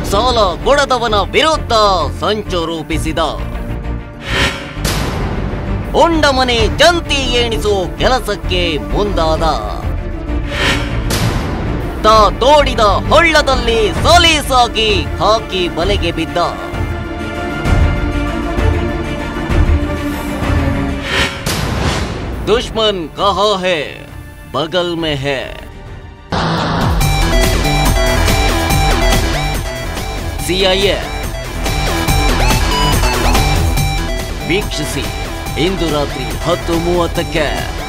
ಸಾಲ ಕೊಡದವನ ವಿರುದ್ಧ ಸಂಚು ರೂಪಿಸಿದ ಉಂಡ ಮನೆ ಜಂತಿ ಎಣಿಸೋ ಕೆಲಸಕ್ಕೆ ಮುಂದಾದ ತಾ ತೋಡಿದ ಹೊಳ್ಳದಲ್ಲಿ ಸಲೀಸಾಗಿ ಹಾಕಿ ಬಲೆಗೆ ಬಿದ್ದ दुश्मन कहाँ है बगल में है ಸಿಐಎ ವೀಕ್ಷಿಸಿ ಇಂದು ರಾತ್ರಿ ಹತ್ತು ಮೂವತ್ತಕ್ಕೆ